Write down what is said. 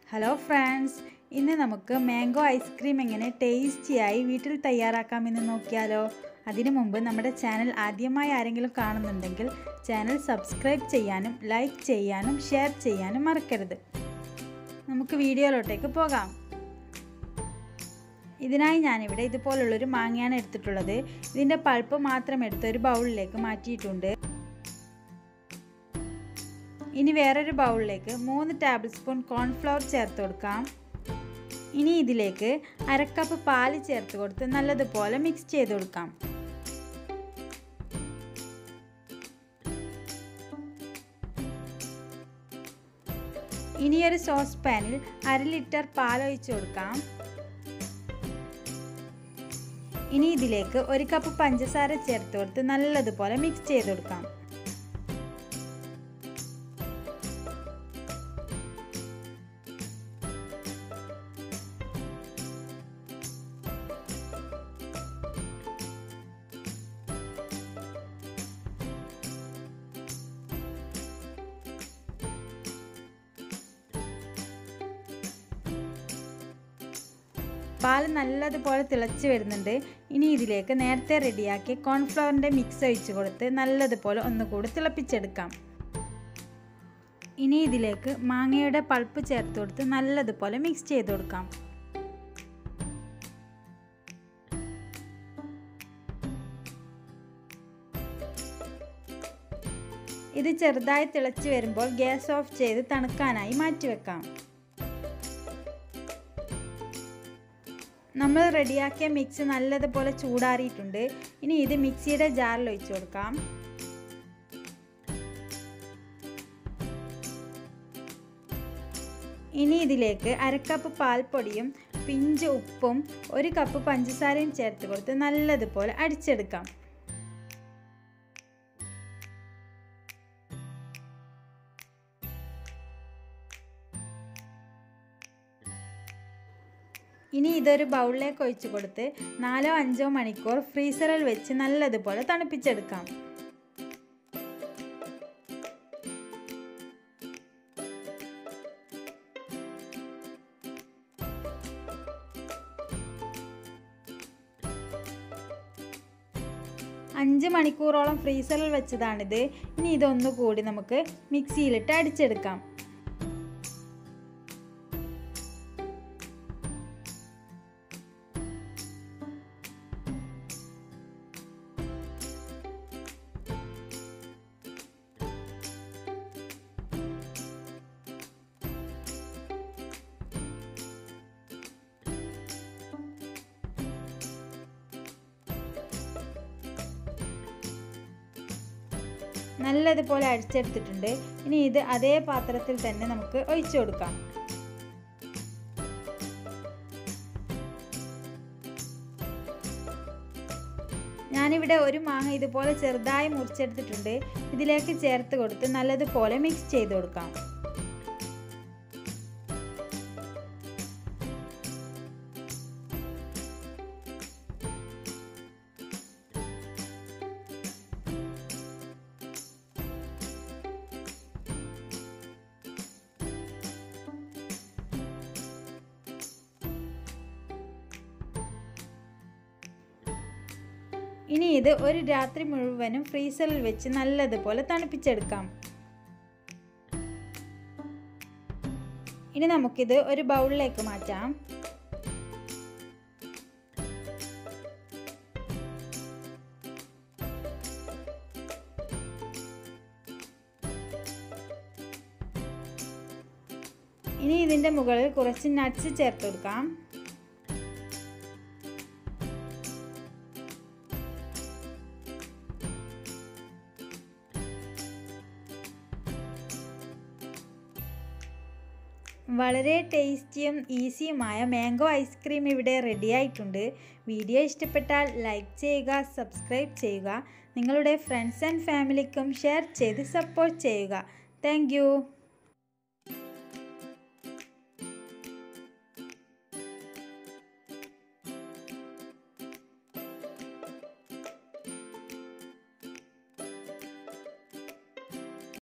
hello friends ഇന്ന് നമുക്ക് mango ice cream എങ്ങനെ ടേസ്റ്റിയായി വീട്ടിൽ തയ്യാറാക്കാമെന്ന് നോക്കിയാലോ അതിനു മുമ്പ് നമ്മുടെ ചാനൽ ആദ്യമായി ആരെങ്കിലും കാണുന്നുണ്ടെങ്കിൽ ചാനൽ സബ്സ്ക്രൈബ് ചെയ്യാനും ലൈക്ക് ചെയ്യാനും ഷെയർ ചെയ്യാനും മറക്കരുത് നമുക്ക് വീഡിയോയിലോട്ടേക്ക് പോകാം ഇതിനായി ഞാനിവിടെ ഇതുപോലുള്ളൊരു മാങ്ങയാണ് എടുത്തിട്ടുള്ളത് ഇതിൻ്റെ പൾപ്പ് മാത്രം എടുത്ത് ഒരു ബൗളിലേക്ക് മാറ്റിയിട്ടുണ്ട് ഇനി വേറൊരു ബൗളിലേക്ക് മൂന്ന് ടേബിൾ സ്പൂൺ കോൺഫ്ലവർ ചേർത്ത് കൊടുക്കാം ഇനി ഇതിലേക്ക് അരക്കപ്പ് പാല് ചേർത്ത് കൊടുത്ത് നല്ലതുപോലെ മിക്സ് ചെയ്ത് കൊടുക്കാം ഇനിയൊരു സോസ് പാനിൽ അര ലിറ്റർ പാൽ ഒഴിച്ചു കൊടുക്കാം ഇനി ഇതിലേക്ക് ഒരു കപ്പ് പഞ്ചസാര ചേർത്ത് കൊടുത്ത് നല്ലതുപോലെ മിക്സ് ചെയ്ത് കൊടുക്കാം പാൽ നല്ലതുപോലെ തിളച്ച് വരുന്നുണ്ട് ഇനി ഇതിലേക്ക് നേരത്തെ റെഡിയാക്കി കോൺഫ്ലവറിൻ്റെ മിക്സ് ഒഴിച്ച് കൊടുത്ത് നല്ലതുപോലെ ഒന്നുകൂടി തിളപ്പിച്ചെടുക്കാം ഇനി ഇതിലേക്ക് മാങ്ങയുടെ പൾപ്പ് ചേർത്ത് കൊടുത്ത് നല്ലതുപോലെ മിക്സ് ചെയ്ത് കൊടുക്കാം ഇത് ചെറുതായി തിളച്ച് വരുമ്പോൾ ഗ്യാസ് ഓഫ് ചെയ്ത് തണുക്കാനായി മാറ്റിവെക്കാം നമ്മൾ റെഡിയാക്കിയ മിക്സ് നല്ലതുപോലെ ചൂടാറിയിട്ടുണ്ട് ഇനി ഇത് മിക്സിയുടെ ജാറിൽ ഒഴിച്ചു കൊടുക്കാം ഇനി ഇതിലേക്ക് അരക്കപ്പ് പാൽപ്പൊടിയും പിഞ്ച് ഉപ്പും ഒരു കപ്പ് പഞ്ചസാരയും ചേർത്ത് കൊടുത്ത് നല്ലതുപോലെ അടിച്ചെടുക്കാം ഇനി ഇതൊരു ബൗളിലേക്ക് ഒഴിച്ചു കൊടുത്ത് നാലോ അഞ്ചോ മണിക്കൂർ ഫ്രീസറിൽ വെച്ച് നല്ലതുപോലെ തണുപ്പിച്ചെടുക്കാം അഞ്ച് മണിക്കൂറോളം ഫ്രീസറിൽ വെച്ചതാണിത് ഇനി ഇതൊന്നുകൂടി നമുക്ക് മിക്സിയിലിട്ട് അടിച്ചെടുക്കാം നല്ലതുപോലെ അടിച്ചെടുത്തിട്ടുണ്ട് ഇനി ഇത് അതേ പാത്രത്തിൽ തന്നെ നമുക്ക് ഒഴിച്ചു കൊടുക്കാം ഞാനിവിടെ ഒരു മാങ്ങ ഇതുപോലെ ചെറുതായി മുറിച്ചെടുത്തിട്ടുണ്ട് ഇതിലേക്ക് ചേർത്ത് കൊടുത്ത് നല്ലതുപോലെ മിക്സ് ചെയ്ത് കൊടുക്കാം ഇനി ഇത് ഒരു രാത്രി മുഴുവനും ഫ്രീസറിൽ വെച്ച് നല്ലതുപോലെ തണുപ്പിച്ചെടുക്കാം ഇനി നമുക്കിത് ഒരു ബൗളിലേക്ക് മാറ്റാം ഇനി ഇതിൻ്റെ മുകളിൽ കുറച്ച് നട്ട്സ് ചേർത്ത് കൊടുക്കാം വളരെ ടേസ്റ്റിയും ഈസിയുമായ മാംഗോ ഐസ്ക്രീം ഇവിടെ റെഡി ആയിട്ടുണ്ട് വീഡിയോ ഇഷ്ടപ്പെട്ടാൽ ലൈക്ക് ചെയ്യുക സബ്സ്ക്രൈബ് ചെയ്യുക നിങ്ങളുടെ ഫ്രണ്ട്സ് ആൻഡ് ഫാമിലിക്കും ഷെയർ ചെയ്ത് സപ്പോർട്ട് ചെയ്യുക താങ്ക്